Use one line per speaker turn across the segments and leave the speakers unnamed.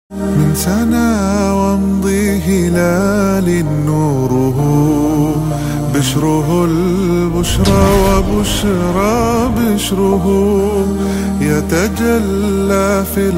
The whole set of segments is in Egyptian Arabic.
من سنا وامضي هلال نوره بشره البشرى وبشرى بشره يتجلى في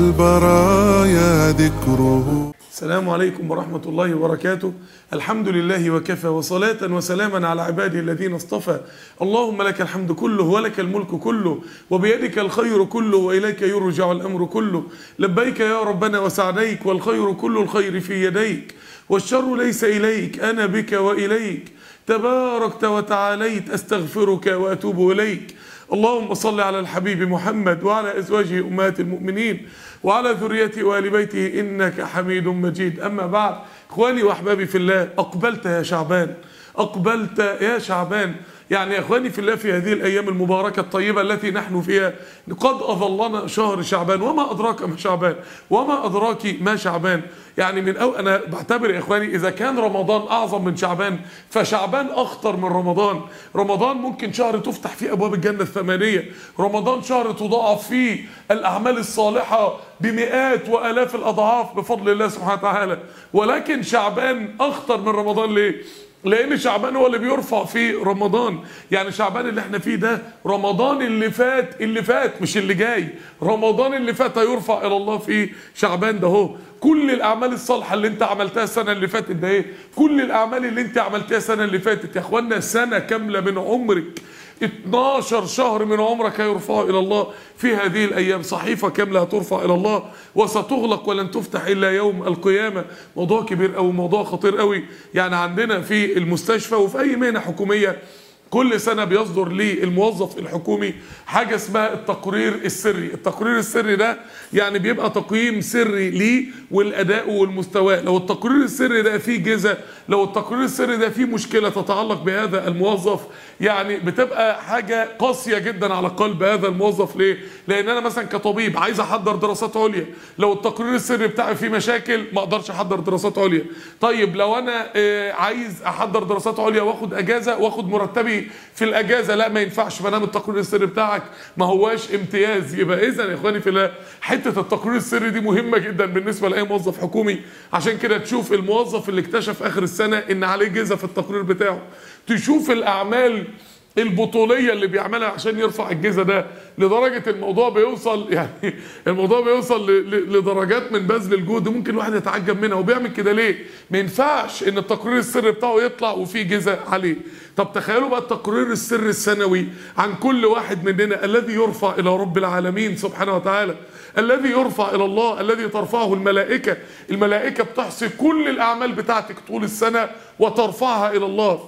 البرايا ذكره
السلام عليكم ورحمة الله وبركاته الحمد لله وكفى وصلاة وسلاما على عباده الذين اصطفى اللهم لك الحمد كله ولك الملك كله وبيدك الخير كله وإليك يرجع الأمر كله لبيك يا ربنا وسعديك والخير كل الخير في يديك والشر ليس إليك أنا بك وإليك تباركت وتعاليت أستغفرك وأتوب إليك اللهم صل على الحبيب محمد وعلى أزواجه أمهات المؤمنين وعلى ذريته وآل بيته إنك حميد مجيد أما بعد إخواني وأحبابي في الله أقبلت يا شعبان أقبلت يا شعبان يعني يا إخواني في الله في هذه الأيام المباركة الطيبة التي نحن فيها قد أظلنا شهر شعبان وما أدراك ما شعبان وما أدراك ما شعبان يعني من أو أنا بعتبر يا إخواني إذا كان رمضان أعظم من شعبان فشعبان أخطر من رمضان رمضان ممكن شهر تفتح فيه أبواب الجنة الثمانية رمضان شهر تضاعف فيه الأعمال الصالحة بمئات وآلاف الأضعاف بفضل الله سبحانه وتعالى ولكن شعبان أخطر من رمضان ليه؟ لان شعبان هو اللي بيرفع في رمضان يعني شعبان اللي احنا فيه ده رمضان اللي فات اللي فات مش اللي جاي رمضان اللي فات هيرفع الى الله في شعبان ده هو كل الاعمال الصالحه اللي انت عملتها السنه اللي فاتت ده ايه كل الاعمال اللي انت عملتها السنه اللي فاتت يا اخوانا سنه كامله من عمرك 12 شهر من عمرك هيرفعوا الى الله في هذه الايام صحيفه كامله هترفع الى الله وستغلق ولن تفتح الا يوم القيامه موضوع كبير قوي موضوع خطير قوي يعني عندنا في المستشفى وفي اي مهنه حكوميه كل سنة بيصدر للموظف الحكومي حاجة اسمها التقرير السري التقرير السري ده يعني بيبقى تقييم سري ليه والأداء والمستوى لو التقرير السري ده فيه جزء لو التقرير السري ده فيه مشكلة تتعلق بهذا الموظف يعني بتبقى حاجة قاسية جدا على قلب هذا الموظف ليه لأن أنا مثلا كطبيب عايز أحضر دراسات عليا لو التقرير السري بتاعي فيه مشاكل ما أقدرش أحضر دراسات عليا طيب لو أنا آه، عايز أحضر دراسات عليا وآخد أجازة وآخد مرتبي في الاجازه لا ما ينفعش ما دام التقرير السري بتاعك ما هواش امتياز يبقى اذا يا اخواني في الله حته التقرير السري دي مهمه جدا بالنسبه لاي موظف حكومي عشان كده تشوف الموظف اللي اكتشف اخر السنه ان عليه جزء في التقرير بتاعه تشوف الاعمال البطوليه اللي بيعملها عشان يرفع الجزء ده لدرجه الموضوع بيوصل يعني الموضوع بيوصل ل- ل- لدرجات من بذل الجهد ممكن الواحد يتعجب منها وبيعمل كده ليه؟ ما ينفعش ان التقرير السري بتاعه يطلع وفيه جزء عليه طب تخيلوا بقى التقرير السري السنوي عن كل واحد مننا الذي يرفع الى رب العالمين سبحانه وتعالى الذي يرفع الى الله الذي ترفعه الملائكه الملائكه بتحصي كل الاعمال بتاعتك طول السنه وترفعها الى الله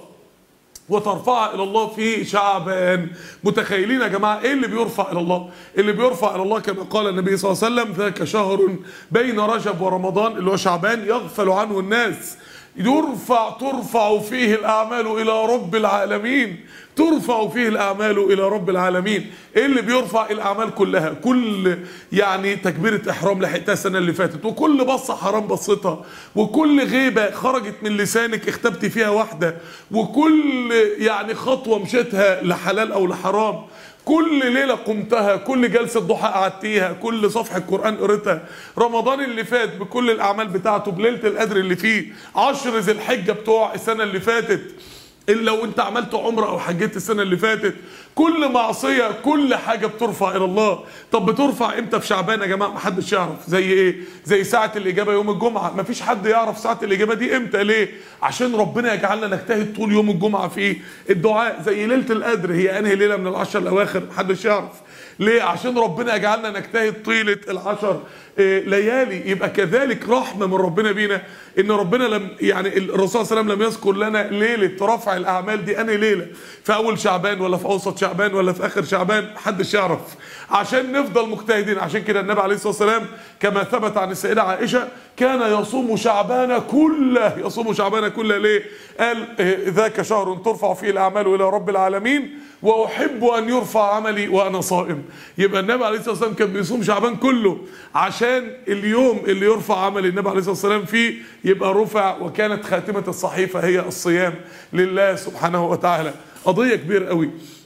وترفعها الى الله في شعبان متخيلين يا جماعه ايه اللي بيرفع الى الله اللي بيرفع الى الله كما قال النبي صلى الله عليه وسلم ذاك شهر بين رجب ورمضان اللي هو شعبان يغفل عنه الناس يرفع ترفع فيه الاعمال الى رب العالمين ترفع فيه الاعمال الى رب العالمين ايه اللي بيرفع الاعمال كلها كل يعني تكبيره احرام لحقتها السنه اللي فاتت وكل بصه حرام بصيتها وكل غيبه خرجت من لسانك اختبت فيها واحده وكل يعني خطوه مشيتها لحلال او لحرام كل ليلة قمتها كل جلسة ضحى قعدتيها كل صفحة قرآن قريتها رمضان اللي فات بكل الأعمال بتاعته بليلة القدر اللي فيه عشر ذي الحجة بتوع السنة اللي فاتت إلا لو انت عملت عمره او حجيت السنه اللي فاتت كل معصيه كل حاجه بترفع الى الله طب بترفع امتى في شعبان يا جماعه محدش يعرف زي ايه زي ساعه الاجابه يوم الجمعه مفيش حد يعرف ساعه الاجابه دي امتى ليه عشان ربنا يجعلنا نجتهد طول يوم الجمعه في الدعاء زي ليله القدر هي انهي ليله من العشر الاواخر محدش يعرف ليه عشان ربنا يجعلنا نجتهد طيله العشر آه، ليالي يبقى كذلك رحمه من ربنا بينا ان ربنا لم يعني الرسول صلى الله عليه وسلم لم يذكر لنا ليله رفع الاعمال دي انهي ليله في اول شعبان ولا في اوسط شعبان ولا في اخر شعبان محدش يعرف عشان نفضل مجتهدين عشان كده النبي عليه الصلاه والسلام كما ثبت عن السيده عائشه كان يصوم شعبان كله يصوم شعبان كله ليه قال آه، ذاك شهر ترفع فيه الاعمال الى رب العالمين واحب ان يرفع عملي وانا صائم يبقى النبي عليه الصلاه والسلام كان بيصوم شعبان كله عشان اليوم اللي يرفع عمل النبي عليه الصلاه والسلام فيه يبقى رفع وكانت خاتمه الصحيفه هي الصيام لله سبحانه وتعالى قضيه كبيره قوي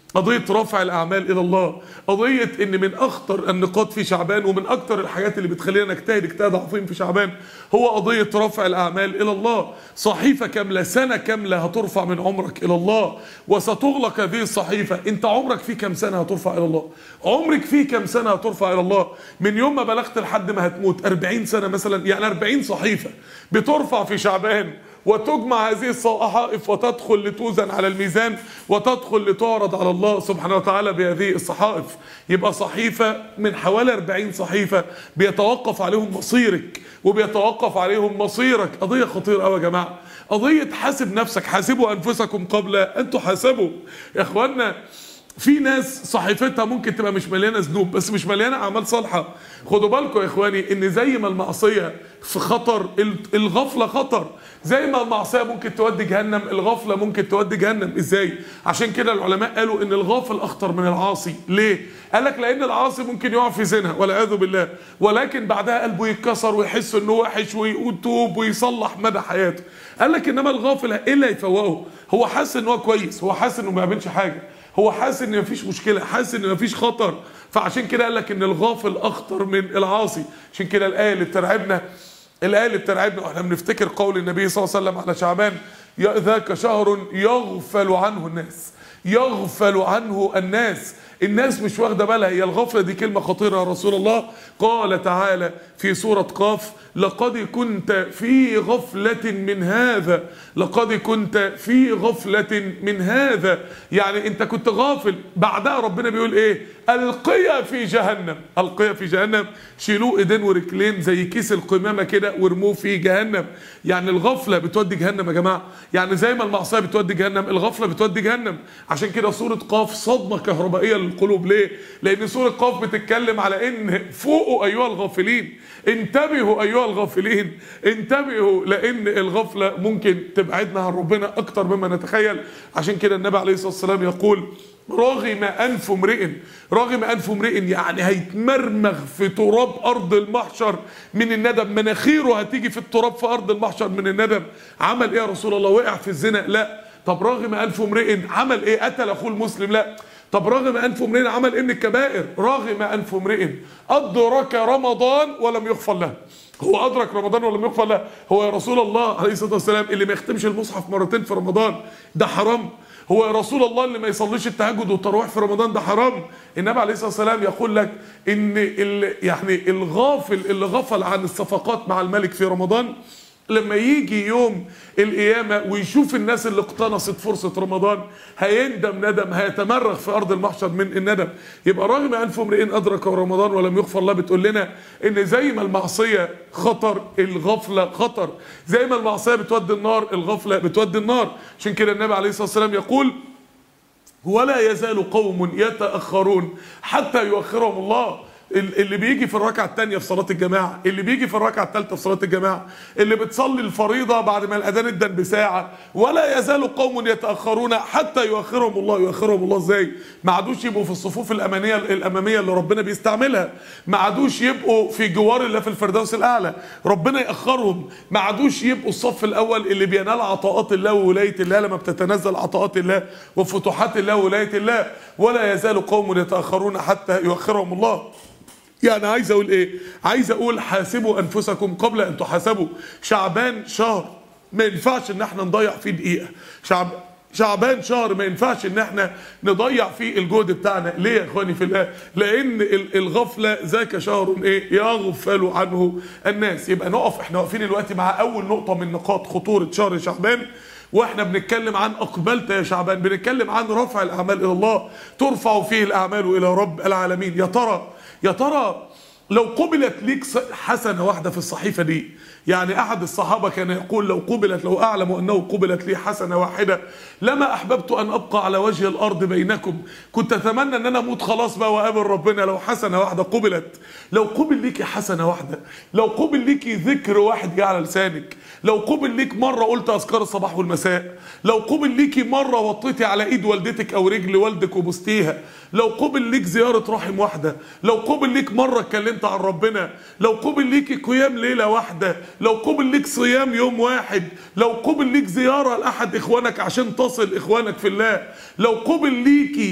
قضية رفع الأعمال إلى الله قضية إن من أخطر النقاط في شعبان ومن أكتر الحاجات اللي بتخلينا نجتهد اجتهاد عظيم في شعبان هو قضية رفع الأعمال إلى الله صحيفة كاملة سنة كاملة هترفع من عمرك إلى الله وستغلق هذه الصحيفة أنت عمرك فيه كم سنة هترفع إلى الله عمرك فيه كم سنة هترفع إلى الله من يوم ما بلغت لحد ما هتموت 40 سنة مثلا يعني 40 صحيفة بترفع في شعبان وتجمع هذه الصحائف وتدخل لتوزن على الميزان وتدخل لتعرض على الله سبحانه وتعالى بهذه الصحائف يبقى صحيفة من حوالي 40 صحيفة بيتوقف عليهم مصيرك وبيتوقف عليهم مصيرك قضية خطيرة قوي يا جماعة قضية حاسب نفسك حاسبوا أنفسكم قبل أن تحاسبوا يا إخوانا في ناس صحيفتها ممكن تبقى مش مليانه ذنوب بس مش مليانه اعمال صالحه خدوا بالكم يا اخواني ان زي ما المعصيه في خطر الغفله خطر زي ما المعصيه ممكن تودي جهنم الغفله ممكن تودي جهنم ازاي عشان كده العلماء قالوا ان الغافل اخطر من العاصي ليه قال لك لان العاصي ممكن يقع في زنا والعياذ بالله ولكن بعدها قلبه يتكسر ويحس انه وحش ويتوب ويصلح مدى حياته قال لك انما الغافل ايه اللي هيفوقه هو حاسس ان هو كويس هو حاسس انه ما بيعملش حاجه هو حاسس ان مفيش مشكله حاسس ان مفيش خطر فعشان كده قال لك ان الغافل اخطر من العاصي عشان كده الايه اللي بترعبنا الايه اللي بترعبنا واحنا بنفتكر قول النبي صلى الله عليه وسلم على شعبان ذاك شهر يغفل عنه الناس يغفل عنه الناس الناس مش واخده بالها هي الغفله دي كلمه خطيره يا رسول الله قال تعالى في سوره قاف لقد كنت في غفلة من هذا لقد كنت في غفلة من هذا يعني انت كنت غافل بعدها ربنا بيقول ايه القيا في جهنم القيا في جهنم شيلوه ايدين ورجلين زي كيس القمامة كده وارموه في جهنم يعني الغفلة بتودي جهنم يا جماعة يعني زي ما المعصية بتودي جهنم الغفلة بتودي جهنم عشان كده سورة قاف صدمة كهربائية للقلوب ليه لان سورة قاف بتتكلم على ان فوقوا ايها الغافلين انتبهوا ايها الغافلين انتبهوا لان الغفله ممكن تبعدنا عن ربنا اكتر مما نتخيل عشان كده النبي عليه الصلاه والسلام يقول رغم انف امرئ رغم انف امرئ يعني هيتمرمغ في تراب ارض المحشر من الندم مناخيره هتيجي في التراب في ارض المحشر من الندم عمل ايه يا رسول الله وقع في الزنا لا طب رغم انف امرئ عمل ايه قتل اخوه المسلم لا طب رغم انف امرئ عمل ايه من الكبائر رغم انف امرئ ادرك رمضان ولم يغفر له هو ادرك رمضان ولم يغفر له هو يا رسول الله عليه الصلاه والسلام اللي ما يختمش المصحف مرتين في رمضان ده حرام هو يا رسول الله اللي ما يصليش التهجد والتراويح في رمضان ده حرام النبي عليه الصلاه والسلام يقول لك ان ال يعني الغافل اللي غفل عن الصفقات مع الملك في رمضان لما يجي يوم القيامة ويشوف الناس اللي اقتنصت فرصة رمضان هيندم ندم هيتمرغ في أرض المحشر من الندم يبقى رغم أنف امرئ أدرك رمضان ولم يغفر الله بتقول لنا إن زي ما المعصية خطر الغفلة خطر زي ما المعصية بتودي النار الغفلة بتودي النار عشان كده النبي عليه الصلاة والسلام يقول ولا يزال قوم يتأخرون حتى يؤخرهم الله اللي بيجي في الركعة الثانية في صلاة الجماعة اللي بيجي في الركعة الثالثة في صلاة الجماعة اللي بتصلي الفريضة بعد ما الأذان ادن بساعة ولا يزال قوم يتأخرون حتى يؤخرهم الله يؤخرهم الله ازاي ما عادوش يبقوا في الصفوف الأمامية الأمامية اللي ربنا بيستعملها ما عادوش يبقوا في جوار الله في الفردوس الأعلى ربنا يأخرهم ما عادوش يبقوا الصف الأول اللي بينال عطاءات الله وولاية الله لما بتتنزل عطاءات الله وفتوحات الله وولاية الله ولا يزال قوم يتأخرون حتى يؤخرهم الله يعني عايز اقول ايه عايز اقول حاسبوا انفسكم قبل ان تحاسبوا شعبان شهر ما ينفعش ان احنا نضيع فيه دقيقه شعب شعبان شهر ما ينفعش ان احنا نضيع فيه الجهد بتاعنا ليه يا اخواني في الله لان الغفله ذاك شهر ايه يغفل عنه الناس يبقى نقف احنا واقفين دلوقتي مع اول نقطه من نقاط خطوره شهر شعبان واحنا بنتكلم عن اقبلت يا شعبان بنتكلم عن رفع الاعمال الى الله ترفع فيه الاعمال الى رب العالمين يا ترى يا ترى لو قبلت ليك حسنه واحده في الصحيفه دي يعني احد الصحابه كان يقول لو قبلت لو اعلم انه قبلت لي حسنه واحده لما احببت ان ابقى على وجه الارض بينكم كنت اتمنى ان انا اموت خلاص بقى واقابل ربنا لو حسنه واحده قبلت لو قبل ليكي حسنه واحده لو قبل ليكي ذكر واحد جه على لسانك لو قبل ليك مره قلت اذكار الصباح والمساء لو قبل ليكي مره وطيتي على ايد والدتك او رجل والدك وبستيها لو قبل ليك زياره رحم واحده لو قبل ليك مره اتكلمت عن ربنا لو قبل ليكي قيام ليله واحده لو قبل ليك صيام يوم واحد لو قبل ليك زياره لاحد اخوانك عشان تصل اخوانك في الله لو قبل ليكي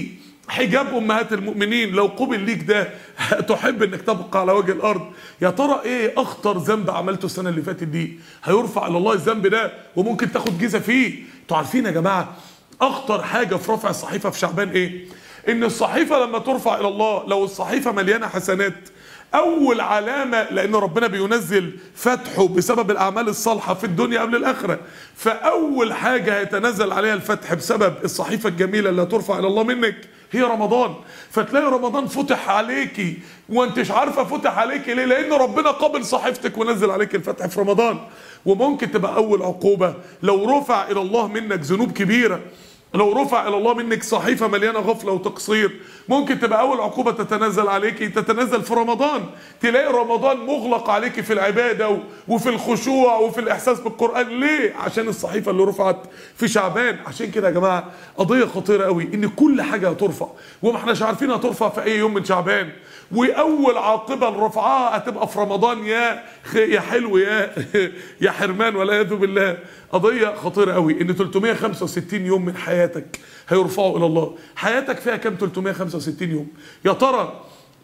حجاب امهات المؤمنين لو قبل ليك ده تحب انك تبقى على وجه الارض يا ترى ايه اخطر ذنب عملته السنه اللي فاتت دي هيرفع الى الله الذنب ده وممكن تاخد جيزه فيه انتوا عارفين يا جماعه اخطر حاجه في رفع الصحيفه في شعبان ايه ان الصحيفه لما ترفع الى الله لو الصحيفه مليانه حسنات اول علامه لان ربنا بينزل فتحه بسبب الاعمال الصالحه في الدنيا قبل الاخره فاول حاجه هيتنزل عليها الفتح بسبب الصحيفه الجميله اللي هترفع الى الله منك هي رمضان فتلاقي رمضان فتح عليكي وانتش عارفه فتح عليكي ليه لان ربنا قبل صحيفتك ونزل عليك الفتح في رمضان وممكن تبقى اول عقوبه لو رفع الى الله منك ذنوب كبيره لو رفع الى الله منك صحيفه مليانه غفله وتقصير ممكن تبقى اول عقوبه تتنزل عليكي تتنزل في رمضان تلاقي رمضان مغلق عليكي في العباده و- وفي الخشوع وفي الاحساس بالقران ليه عشان الصحيفه اللي رفعت في شعبان عشان كده يا جماعه قضيه خطيره قوي ان كل حاجه هترفع وما احناش عارفين هترفع في اي يوم من شعبان واول عاقبه لرفعها هتبقى في رمضان يا خ- يا حلو يا يا حرمان والعياذ بالله قضيه خطيره قوي ان 365 يوم من حياتك هيرفعوا الى الله حياتك فيها كام 365 يوم يا ترى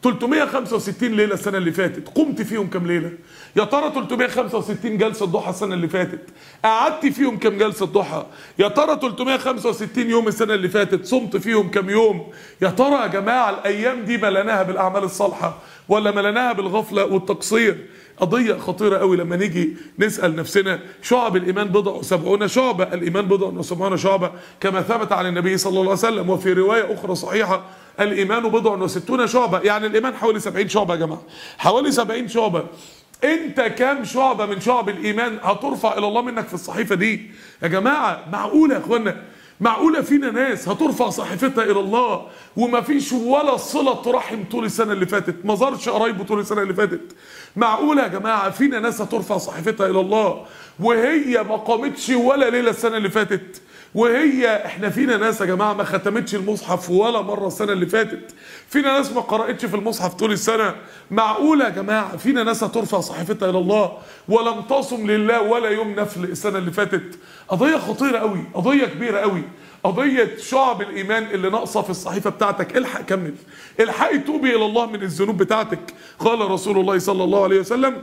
365 ليله السنه اللي فاتت قمت فيهم كام ليله يا ترى 365 جلسه ضحى السنه اللي فاتت قعدت فيهم كام جلسه ضحى يا ترى 365 يوم السنه اللي فاتت صمت فيهم كام يوم يا ترى يا جماعه الايام دي مليناها بالاعمال الصالحه ولا مليناها بالغفله والتقصير قضية خطيرة قوي لما نيجي نسأل نفسنا شعب الإيمان بضع وسبعون شعبة الإيمان بضع وسبعون شعبة كما ثبت عن النبي صلى الله عليه وسلم وفي رواية أخرى صحيحة الإيمان بضع وستون شعبة يعني الإيمان حوالي سبعين شعبة يا جماعة حوالي سبعين شعبة انت كام شعبة من شعب الإيمان هترفع إلى الله منك في الصحيفة دي يا جماعة معقولة يا أخوانا معقولة فينا ناس هترفع صحيفتها إلى الله وما فيش ولا صلة رحم طول السنة اللي فاتت ما زارش قرايبه طول السنة اللي فاتت معقولة يا جماعة فينا ناس هترفع صحيفتها إلى الله وهي ما قامتش ولا ليلة السنة اللي فاتت وهي احنا فينا ناس يا جماعه ما ختمتش المصحف ولا مره السنه اللي فاتت فينا ناس ما قراتش في المصحف طول السنه معقوله يا جماعه فينا ناس هترفع صحيفتها الى الله ولم تصم لله ولا يوم نفل السنه اللي فاتت قضيه خطيره قوي قضيه كبيره قوي قضية شعب الإيمان اللي ناقصة في الصحيفة بتاعتك الحق كمل الحقي توبي إلى الله من الذنوب بتاعتك قال رسول الله صلى الله عليه وسلم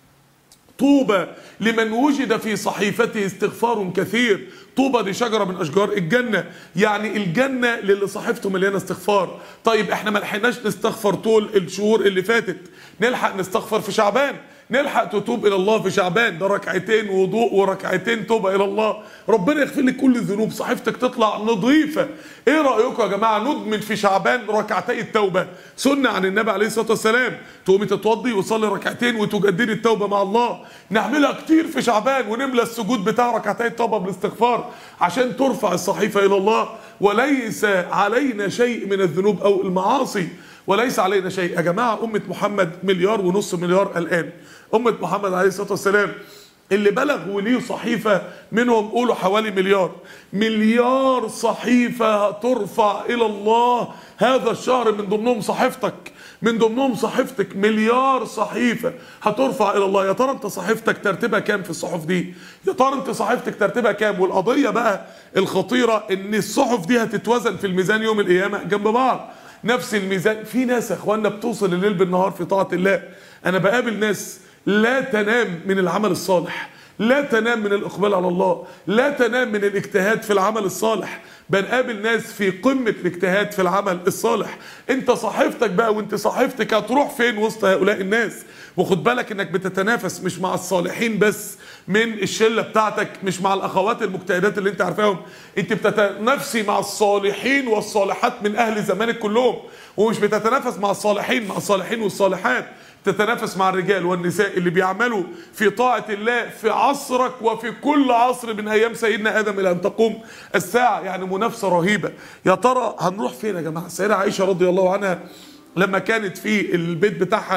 طوبى لمن وجد في صحيفته استغفار كثير طوبى دي شجره من اشجار الجنه يعني الجنه للي صحيفته مليانه استغفار طيب احنا ما لحقناش نستغفر طول الشهور اللي فاتت نلحق نستغفر في شعبان نلحق تتوب الى الله في شعبان ده ركعتين وضوء وركعتين توبه الى الله ربنا يغفر لك كل الذنوب صحيفتك تطلع نظيفه ايه رايكم يا جماعه ندمن في شعبان ركعتي التوبه سنه عن النبي عليه الصلاه والسلام تقومي تتوضي وتصلي ركعتين وتجددي التوبه مع الله نعملها كتير في شعبان ونملى السجود بتاع ركعتي التوبه بالاستغفار عشان ترفع الصحيفه الى الله وليس علينا شيء من الذنوب او المعاصي وليس علينا شيء يا جماعه امه محمد مليار ونص مليار الان امه محمد عليه الصلاه والسلام اللي بلغ وليه صحيفة منهم قولوا حوالي مليار مليار صحيفة ترفع إلى الله هذا الشهر من ضمنهم صحيفتك من ضمنهم صحيفتك مليار صحيفة هترفع إلى الله يا ترى أنت صحيفتك ترتيبها كام في الصحف دي يا ترى أنت صحيفتك ترتيبها كام والقضية بقى الخطيرة إن الصحف دي هتتوزن في الميزان يوم القيامة جنب بعض نفس الميزان في ناس يا اخوانا بتوصل الليل بالنهار في طاعة الله انا بقابل ناس لا تنام من العمل الصالح لا تنام من الاقبال على الله لا تنام من الاجتهاد في العمل الصالح بنقابل ناس في قمة الاجتهاد في العمل الصالح انت صحيفتك بقى وانت صحيفتك هتروح فين وسط هؤلاء الناس وخد بالك انك بتتنافس مش مع الصالحين بس من الشله بتاعتك مش مع الاخوات المجتهدات اللي انت عارفاهم انت بتتنافسي مع الصالحين والصالحات من اهل زمانك كلهم ومش بتتنافس مع الصالحين مع الصالحين والصالحات تتنافس مع الرجال والنساء اللي بيعملوا في طاعة الله في عصرك وفي كل عصر من أيام سيدنا آدم إلى أن تقوم الساعة يعني منافسة رهيبة يا ترى هنروح فين يا جماعة السيدة عائشة رضي الله عنها لما كانت في البيت بتاعها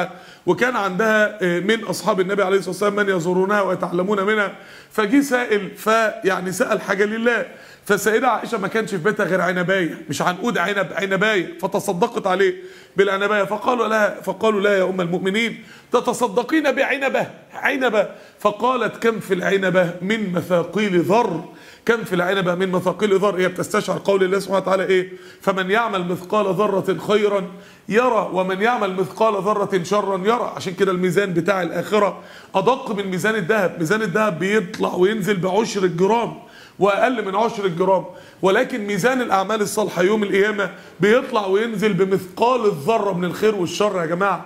وكان عندها آه، من اصحاب النبي عليه الصلاه والسلام من يزورونها ويتعلمون منها فجي سائل فيعني سال حاجه لله فالسيده عائشه ما كانش في بيتها غير عنبايه مش عنقود عنب عنبايه فتصدقت عليه بالعنبايه فقالوا لها فقالوا لا يا ام المؤمنين تتصدقين بعنبه عنبه فقالت كم في العنبه من مثاقيل ذر كم في العنبه من مثاقيل ذر هي بتستشعر قول الله سبحانه وتعالى ايه فمن يعمل مثقال ذره خيرا يرى ومن يعمل مثقال ذره شرا يرى عشان كده الميزان بتاع الاخره ادق من ميزان الذهب ميزان الذهب بيطلع وينزل بعشر الجرام واقل من عشر الجرام ولكن ميزان الاعمال الصالحه يوم القيامه بيطلع وينزل بمثقال الذره من الخير والشر يا جماعه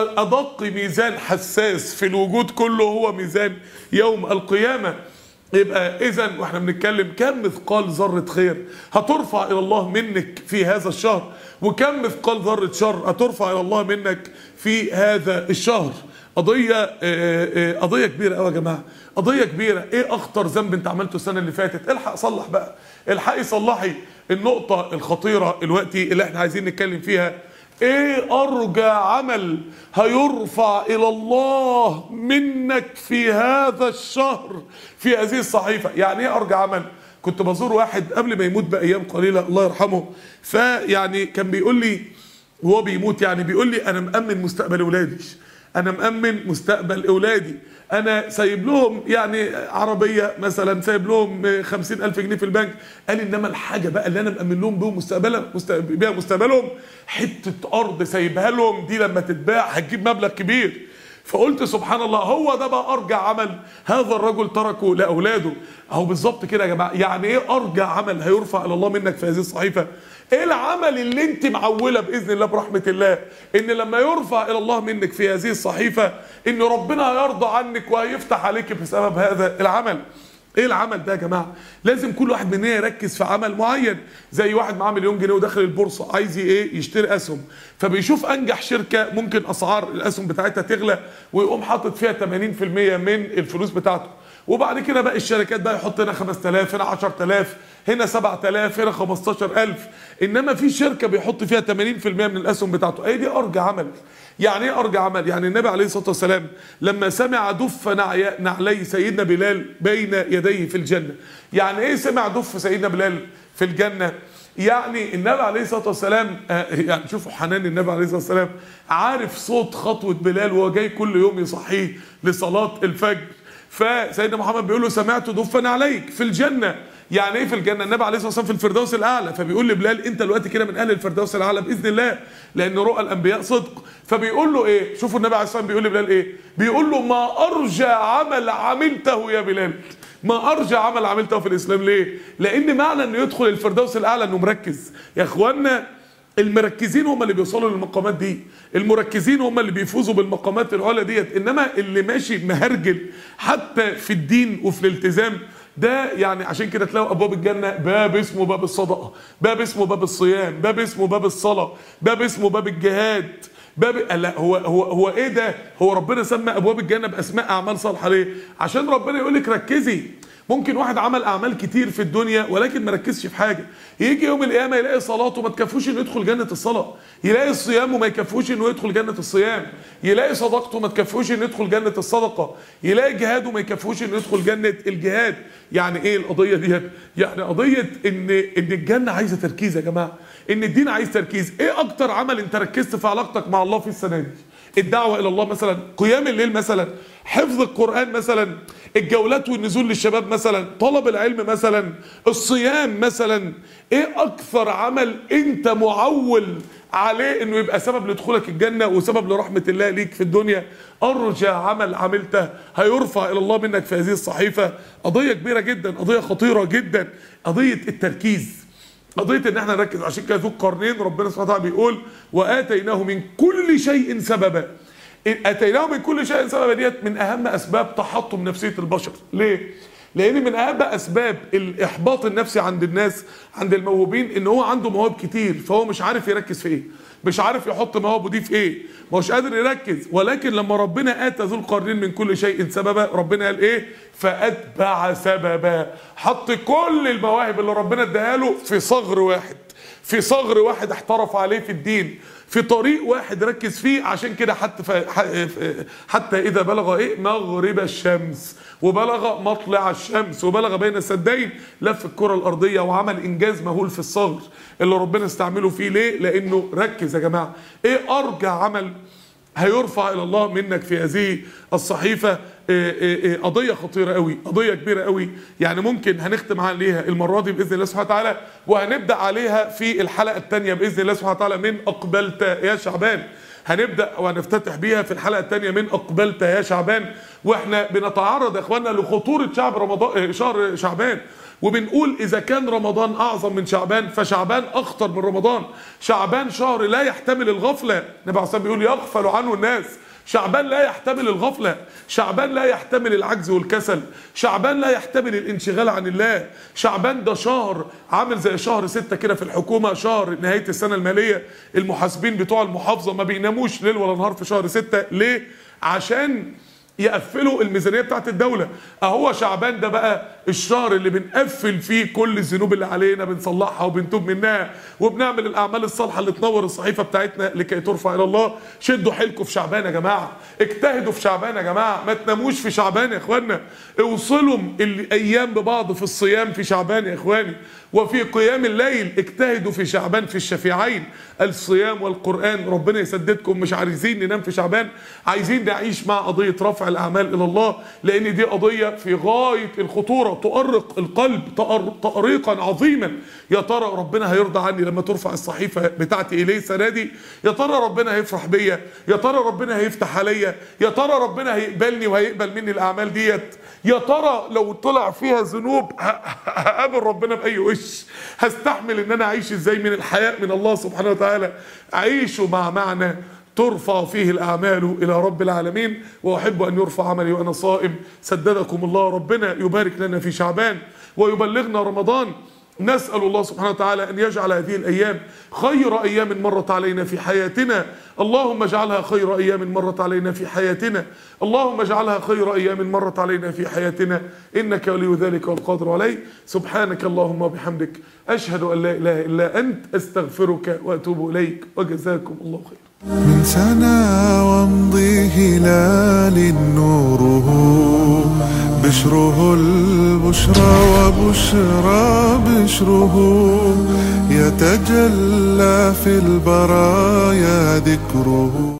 ادق ميزان حساس في الوجود كله هو ميزان يوم القيامه يبقى اذا واحنا بنتكلم كم مثقال ذره خير هترفع الى الله منك في هذا الشهر وكم مثقال ذره شر هترفع الى الله منك في هذا الشهر قضيه آه، آه، قضيه كبيره قوي يا جماعه قضيه كبيره ايه اخطر ذنب انت عملته السنه اللي فاتت الحق صلح بقى الحقي صلحي النقطه الخطيره دلوقتي اللي احنا عايزين نتكلم فيها ايه ارجى عمل هيرفع الى الله منك في هذا الشهر في هذه الصحيفه يعني ايه ارجى عمل كنت بزور واحد قبل ما يموت بايام قليله الله يرحمه فيعني كان بيقول لي وهو بيموت يعني بيقول لي انا مامن مستقبل اولادي انا مامن مستقبل اولادي انا سايب لهم يعني عربيه مثلا سايب لهم خمسين الف جنيه في البنك قال انما الحاجه بقى اللي انا مامن لهم بيهم مستقبلهم مستقبل بيها مستقبلهم حته ارض سايبها لهم دي لما تتباع هتجيب مبلغ كبير فقلت سبحان الله هو ده بقى ارجع عمل هذا الرجل تركه لاولاده اهو بالظبط كده يا جماعه يعني ايه ارجع عمل هيرفع الى الله منك في هذه الصحيفه ايه العمل اللي انت معوله باذن الله برحمه الله ان لما يرفع الى الله منك في هذه الصحيفه ان ربنا هيرضى عنك وهيفتح عليك بسبب هذا العمل ايه العمل ده يا جماعه لازم كل واحد مننا يركز في عمل معين زي واحد معاه مليون جنيه وداخل البورصه عايز ايه يشتري اسهم فبيشوف انجح شركه ممكن اسعار الاسهم بتاعتها تغلى ويقوم حاطط فيها 80% من الفلوس بتاعته وبعد كده بقى الشركات بقى يحط هنا 5000 هنا 10000 هنا 7000 هنا 15000 انما في شركه بيحط فيها 80% من الاسهم بتاعته ايه دي ارجى عمل يعني ايه ارجى عمل يعني النبي عليه الصلاه والسلام لما سمع دف نعي- نعلي سيدنا بلال بين يديه في الجنه يعني ايه سمع دف سيدنا بلال في الجنه يعني النبي عليه الصلاه والسلام آه، يعني شوفوا حنان النبي عليه الصلاه والسلام عارف صوت خطوه بلال وهو جاي كل يوم يصحيه لصلاه الفجر فسيدنا محمد بيقول له سمعت دفا عليك في الجنه يعني ايه في الجنه النبي عليه الصلاه والسلام في الفردوس الاعلى فبيقول لبلال انت دلوقتي كده من اهل الفردوس الاعلى باذن الله لان رؤى الانبياء صدق فبيقول له ايه شوفوا النبي عليه الصلاه والسلام بيقول لبلال ايه بيقول له ما ارجى عمل عملته يا بلال ما ارجى عمل عملته في الاسلام ليه لان معنى انه يدخل الفردوس الاعلى انه مركز يا اخوانا المركزين هم اللي بيوصلوا للمقامات دي المركزين هم اللي بيفوزوا بالمقامات العلى ديت انما اللي ماشي مهرجل حتى في الدين وفي الالتزام ده يعني عشان كده تلاقوا ابواب الجنه باب اسمه باب الصدقه باب اسمه باب الصيام باب اسمه باب الصلاه باب اسمه باب الجهاد باب لا هو هو هو ايه ده هو ربنا سمى ابواب الجنه باسماء اعمال صالحه ليه عشان ربنا يقول لك ركزي ممكن واحد عمل اعمال كتير في الدنيا ولكن ما ركزش في حاجه يجي يوم القيامه يلاقي صلاته ما تكفوش انه يدخل جنه الصلاه يلاقي الصيام وما يكفوش انه يدخل جنه الصيام يلاقي صدقته ما تكفوش انه يدخل جنه الصدقه يلاقي جهاده ما يكفوش انه يدخل جنه الجهاد يعني ايه القضيه ديت يعني قضيه ان ان الجنه عايزه تركيز يا جماعه ان الدين عايز تركيز ايه اكتر عمل انت ركزت في علاقتك مع الله في السنه دي الدعوه الى الله مثلا قيام الليل مثلا حفظ القران مثلا الجولات والنزول للشباب مثلا طلب العلم مثلا الصيام مثلا ايه اكثر عمل انت معول عليه انه يبقى سبب لدخولك الجنه وسبب لرحمه الله ليك في الدنيا ارجى عمل عملته هيرفع الى الله منك في هذه الصحيفه قضيه كبيره جدا قضيه خطيره جدا قضيه التركيز قضيه ان احنا نركز عشان كده ذو القرنين ربنا سبحانه وتعالى بيقول واتيناه من كل شيء سببا إن اتيناه من كل شيء سببا ديت من اهم اسباب تحطم نفسيه البشر ليه لان من اهم اسباب الاحباط النفسي عند الناس عند الموهوبين ان هو عنده مواهب كتير فهو مش عارف يركز في ايه مش عارف يحط مواهبه دي في ايه ما هوش قادر يركز ولكن لما ربنا اتى ذو القرنين من كل شيء سببا ربنا قال ايه فاتبع سببا حط كل المواهب اللي ربنا اداها له في صغر واحد في صغر واحد احترف عليه في الدين في طريق واحد ركز فيه عشان كده حتى ف... حتى اذا بلغ ايه مغرب الشمس وبلغ مطلع الشمس وبلغ بين السدين لف الكره الارضيه وعمل انجاز مهول في الصغر اللي ربنا استعمله فيه ليه لانه ركز يا جماعه ايه ارجع عمل هيرفع الى الله منك في هذه الصحيفه إيه إيه إيه قضيه خطيره قوي قضيه كبيره قوي يعني ممكن هنختم عليها المره دي باذن الله سبحانه وتعالى وهنبدا عليها في الحلقه الثانيه باذن الله سبحانه وتعالى من اقبلت يا شعبان هنبدا وهنفتتح بيها في الحلقه الثانيه من اقبلت يا شعبان واحنا بنتعرض يا اخواننا لخطوره شعب رمضان شهر شعبان وبنقول اذا كان رمضان اعظم من شعبان فشعبان اخطر من رمضان شعبان شهر لا يحتمل الغفله النبي عليه الصلاه بيقول يغفل عنه الناس شعبان لا يحتمل الغفلة شعبان لا يحتمل العجز والكسل شعبان لا يحتمل الانشغال عن الله شعبان ده شهر عامل زي شهر ستة كده في الحكومة شهر نهاية السنة المالية المحاسبين بتوع المحافظة ما بيناموش ليل ولا نهار في شهر ستة ليه؟ عشان يقفلوا الميزانيه بتاعت الدوله اهو شعبان ده بقى الشهر اللي بنقفل فيه كل الذنوب اللي علينا بنصلحها وبنتوب منها وبنعمل الاعمال الصالحه اللي تنور الصحيفه بتاعتنا لكي ترفع الى الله شدوا حيلكم في شعبان يا جماعه اجتهدوا في شعبان يا جماعه ما تناموش في شعبان يا اخوانا اوصلوا الايام ببعض في الصيام في شعبان يا اخواني وفي قيام الليل اجتهدوا في شعبان في الشفيعين الصيام والقرآن ربنا يسددكم مش عايزين ننام في شعبان عايزين نعيش مع قضية رفع الأعمال إلى الله لأن دي قضية في غاية الخطورة تؤرق القلب تأريقا عظيما يا ترى ربنا هيرضى عني لما ترفع الصحيفة بتاعتي إليه السنة دي يا ترى ربنا هيفرح بيا يا ترى ربنا هيفتح عليا يا ترى ربنا هيقبلني وهيقبل مني الأعمال ديت يا ترى لو طلع فيها ذنوب هقابل ربنا بأي وش هستحمل ان انا اعيش ازاي من الحياء من الله سبحانه وتعالى عيشوا مع معنى ترفع فيه الأعمال إلى رب العالمين وأحب أن يرفع عملي وأنا صائم سددكم الله ربنا يبارك لنا في شعبان ويبلغنا رمضان نسأل الله سبحانه وتعالى أن يجعل هذه الأيام خير أيام مرت علينا في حياتنا اللهم اجعلها خير أيام مرت علينا في حياتنا اللهم اجعلها خير أيام مرت علينا في حياتنا إنك ولي ذلك والقادر عليه سبحانك اللهم وبحمدك أشهد أن لا إله إلا أنت أستغفرك وأتوب إليك وجزاكم الله خير
من سنا وامضي هلال نوره بشره البشرى وبشرى بشره يتجلى في البرايا ذكره